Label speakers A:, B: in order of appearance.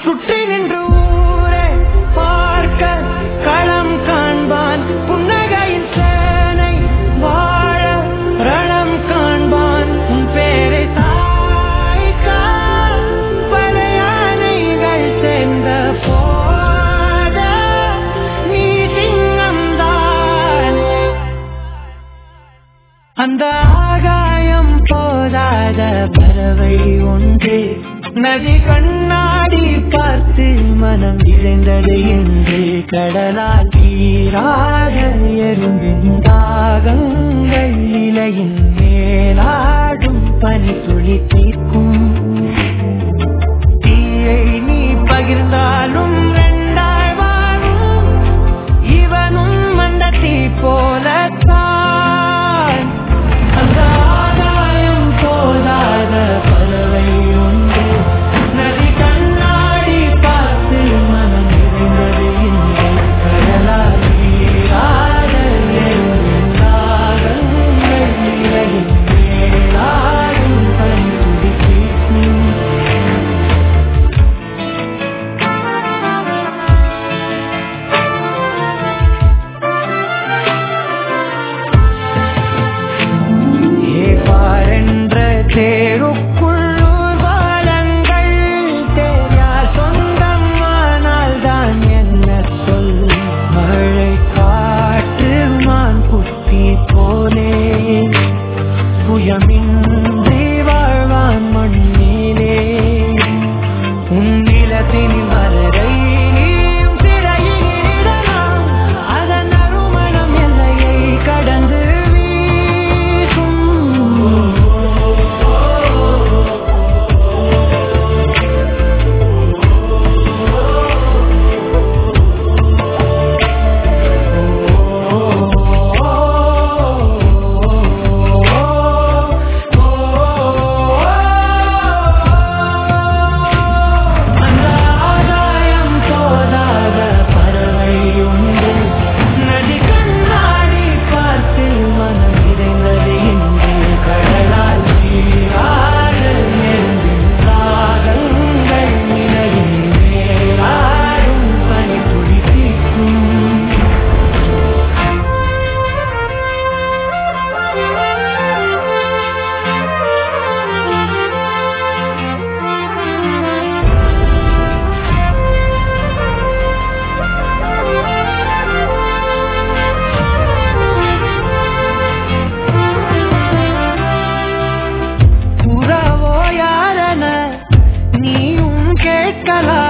A: சுற்றி நின்று ஊரே பார்க்க களம் காண்பான் புன்னகையின் சேனை வாழ ரணம் காண்பான் உன் பேரை தாய்க்க பல யானைகள் சேர்ந்த போத நீ சிங்கம்தான் அந்த ஆகாயம் போதாத பறவை ஒன்று நதி கண்ணாடி பார்த்து மனம் இழைந்தது என்று கடலால் தீராத எறும்பின் தாகங்கள் இலையின் மேலாடும் பனி துளி தீர்க்கும் தீயை நீ பகிர்ந்தாலும் ரெண்டாய் வாழும் இவனும் அந்த தீ போலத்தான் அந்த ஆகாயம் போதாத பறவை உண்டு நதி கண்ணாடி பார்த்து மனம் இருந்தது இன்று கடலால் நீராட எழும் தாகங்கள் நிலையின் மேலாடும் பனித்துளி தீர்க்கும் ஏபாரென்ற தேருக்குள்ளூர் வாழங்கள் தேயார் சொந்தம் ஆனால் தான் என்ன சொல் மழை காற்று மான் குட்டி போலே சுயமின்றி வாழ்வான் மண்ணிலே உன் நிலத்தின் வரரை நீயும் சிறையிடலாம் அதன் அருமணம் எல்லையை கடந்து வீசும் அந்த ஆகாயம் போதாத பறவை உண்டு நதி கண்ணாடி பார்த்து மனம் இறைந்தது இன்று கடலால் நீராட நெருங்கின் தாகங்கள் நிலையின் மேலாடும் பனி துளி தீர்க்கும் புறவோ யாரன நீயும் கேட்கலாம்